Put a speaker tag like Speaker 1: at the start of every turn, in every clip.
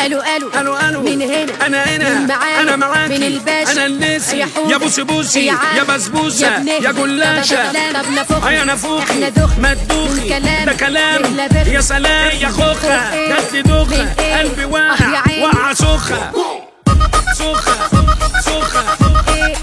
Speaker 1: قالوا قالوا
Speaker 2: قالوا قالوا
Speaker 1: من هنا
Speaker 2: انا هنا
Speaker 1: من معايا
Speaker 2: انا معاكي
Speaker 1: من الباشا
Speaker 2: انا النسي
Speaker 1: يا حودة
Speaker 2: يا بوسي بوسي
Speaker 1: عم
Speaker 2: يا بسبوسه
Speaker 1: يا بنهدى
Speaker 2: يا جلاشة
Speaker 1: لا بنفخ
Speaker 2: اي انا فوقي
Speaker 1: احنا دخ
Speaker 2: ما
Speaker 1: من
Speaker 2: تدوخي
Speaker 1: كلام
Speaker 2: ده كلام
Speaker 1: نهلا بخ
Speaker 2: يا سلام يا خوخه
Speaker 1: إيه؟
Speaker 2: جات لي دوخه
Speaker 1: من إيه؟
Speaker 2: قلبي
Speaker 1: آه
Speaker 2: واقع
Speaker 1: يا عيني.
Speaker 2: واقعه سخه سخه سخه
Speaker 1: إيه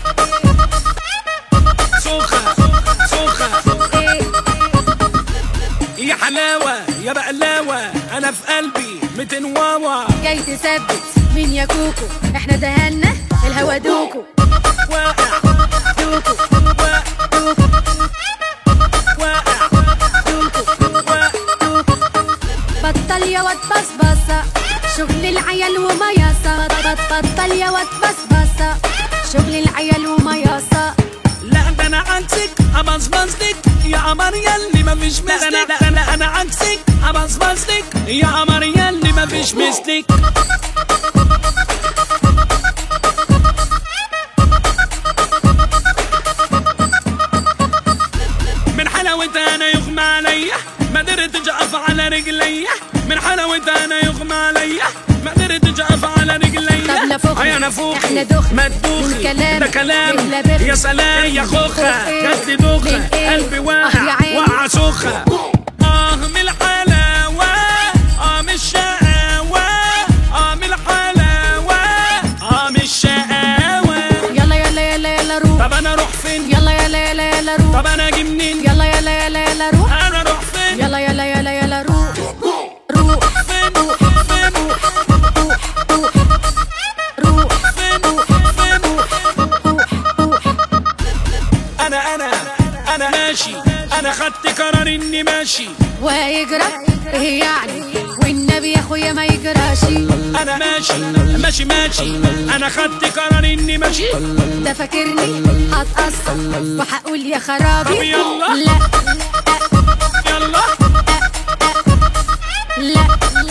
Speaker 2: سخه سخه
Speaker 1: إيه
Speaker 2: يا حلاوه يا بقلاوه انا في قلبي 200 واوا
Speaker 1: جاي تثبت مين يا كوكو احنا دهنا الهوا دوكو
Speaker 2: واقع
Speaker 1: دوكو
Speaker 2: واقع
Speaker 1: دوكو
Speaker 2: واقع
Speaker 1: دوكو
Speaker 2: واقع
Speaker 1: بطل يا واد بصبصة شغل العيال ومياصة بط- بطل يا واد بصبصة شغل العيال ومياصة
Speaker 2: لا ده انا عكسك ابصبصلك يا قمر ياللي مفيش مثلك لا لا لا انا عكسك ابصبصلك يا قمر ياللي مفيش مثلك من حلاوتها انا يغمى عليا ما قدرتش اقف على رجليا من حلاوتها انا يغمى عليا ما قدرتش اقف على رجليا
Speaker 1: طب نفخ
Speaker 2: اي انا فوقي
Speaker 1: احنا دخ
Speaker 2: ما
Speaker 1: من
Speaker 2: تدوخي
Speaker 1: كلام
Speaker 2: ده كلام
Speaker 1: نهلا بخ
Speaker 2: يا سلام يا خوخه
Speaker 1: إيه؟
Speaker 2: جات لي دوخه
Speaker 1: من إيه؟
Speaker 2: قلبي
Speaker 1: آه
Speaker 2: واقع
Speaker 1: يا عيني.
Speaker 2: واقعه سخه اه من الحلاوه اه من الشقاوه اه من الحلاوه اه من الشقاوه
Speaker 1: يلا يلا يلا يلا روح
Speaker 2: طب انا اروح فين
Speaker 1: يلا يلا يلا يلا روح
Speaker 2: طب انا اجي منين
Speaker 1: يلا يلا يلا يلا روح
Speaker 2: انا اروح فين
Speaker 1: يلا يلا يلا يلا روح روح
Speaker 2: فين فين
Speaker 1: روح روح
Speaker 2: فين فين انا انا انا ماشي انا خدت قرار اني ماشي
Speaker 1: وهيجرى ايه يعني والنبي يا اخويا ما يجراش
Speaker 2: انا ماشي ماشي ماشي انا خدت قرار اني ماشي
Speaker 1: ده فاكرني هتأثر وهقول يا خرابي
Speaker 2: طب يلا.
Speaker 1: لا
Speaker 2: يلا
Speaker 1: لا